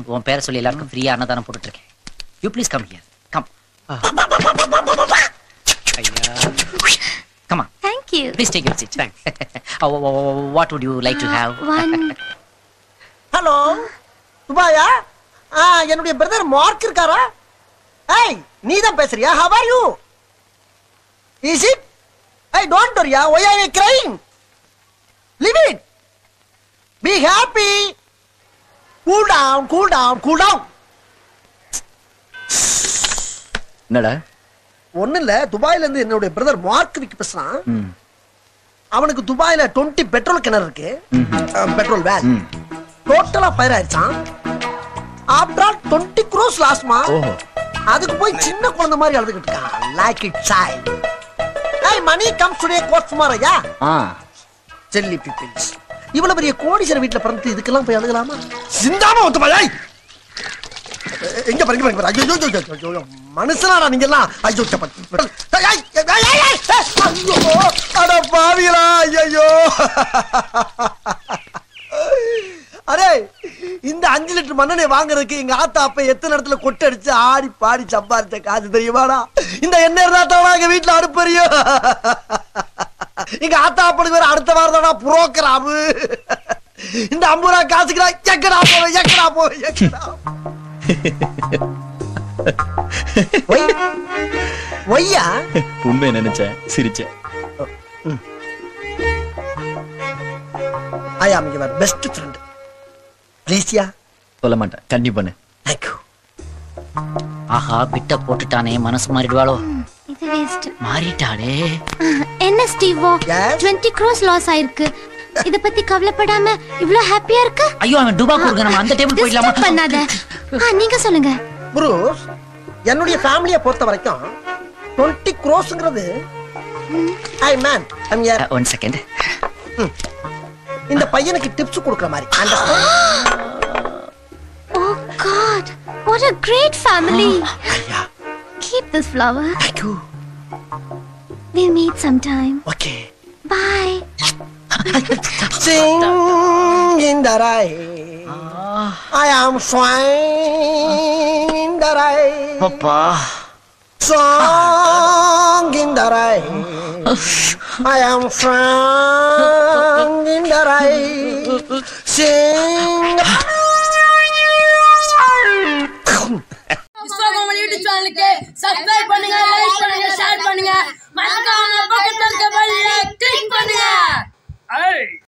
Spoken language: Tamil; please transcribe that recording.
உன் பேரை சொல்லி எல்லாருக்கும் ஃப்ரீயா அன்னதானம் போட்டுட்டு இருக்கேன் you please come here come ஐயா come on Thank you. Please take your seat what would you like to have One. Hello துபாயா ஆ என்னுடைய பிரதர் மார்க் இருக்காரா ஏய் நீ தான் பேசுறியா how are you is it I don't வரியா why are you crying leave it be happy cool down cool down cool down என்னடா ஒண்ணு இல்ல துபாயில இருந்து என்னுடைய பிரதர் மார்க் விக்கு பேசுறான் ம் அவனுக்கு துபாயில 20 பெட்ரோல் கிணறு இருக்கு ம்ஹும். பெட்ரோல் வேன் ம் டோட்டலா ஃபயர் ஆயிடுச்சான் ஆஃப்டர் ஆல் டுவெண்ட்டி க்ரோஸ் லாஸ்மா ஓஹோ அதுக்கு போய் சின்ன குழந்தை மாதிரி அழுதுகிட்டு இருக்கான் like it child I money come today got tomorrow yeah ah jelly peoples இவ்வளவு பெரிய கோடீஸ்வரர் வீட்ல பிறந்து இதுக்கெல்லாம் போய் அழுகலாமா சிந்தாம ஒத்து பாய் எங்க பாருங்க பாருங்க ஐயோ ஐயோ, ஐயோ, ஐயோ, ஐயோ மனுஷனாடா நீங்க எல்லாம் ஐயோ சப்பா. ஏய், ஏய், ஏய், ஏய், ஏய், ஏய், ஐயோ அட பாவிகளா ஐயோ அரே இந்த அஞ்சு லிட்டர் மண்ணெண்ணெய் வாங்குறதுக்கு எங்க ஆத்தா அப்ப எத்தனை இடத்துல கொட்டை அடிச்சு ஆடி பாடி சம்பாரிச்ச காசு தெரியுமாடா இந்த எண்ணெய் இருந்தா தான் எங்க வீட்டுல அடுப்பறியும் எங்க ஆத்தா அப்பனுக்கு வேற அடுத்த வாரம் தானா புரோக்கராமு இந்த ஐம்பது ரூபா காசுக்கு நான் எக்கடா போவேன் எக்கடா போவேன் எக்கடா ஒய் ஒய்யா உண்மை நினைச்சேன் சிரிச்சேன் ஐ ஆம் யுவர் பெஸ்ட் ஃப்ரெண்ட் ப்ளீஸ்யா சொல்ல மாட்டேன் கண்ணி பண்ணு தேங்க்யூ ஆஹா பிட்ட போட்டுட்டானே மனசு மாறிடுவாளோ இது வேஸ்ட் மாறிட்டாளே என்ன ஸ்டீவோ Yes? 20 க்ரோஸ் லாஸ் ஆயிருக்கு இத பத்தி கவலைப்படாம இவ்ளோ ஹாப்பியா இருக்க ஐயோ அவன் டுபாக்கு இருக்க நம்ம அந்த டேபிள் போயிடலாமா Disturb பண்ணாத ஆ, நீங்க சொல்லுங்க புரூஸ் என்னுடைய ஃபேமிலியை பொறுத்த வரைக்கும் டுவெண்ட்டி க்ரோஸ்ங்கிறது ஐ மேன் ஐம் யார் ஒன் செகண்ட் இந்த பையனுக்கு டிப்ஸ் கொடுக்குற மாதிரி understand? Oh god what a great family ஐயா keep this flower thank you we'll meet sometime okay bye Sing in the rain. I am swine in the rain. அப்பா Song in the rain. I am song in the rain. Sing. Vishwakomal YouTube சேனலுக்கு சப்ஸ்கிரைப் பண்ணுங்க லைக் பண்ணுங்க ஷேர் பண்ணுங்க மறக்காம பக்கத்துல இருக்க பெல்ல கிளிக் பண்ணுங்க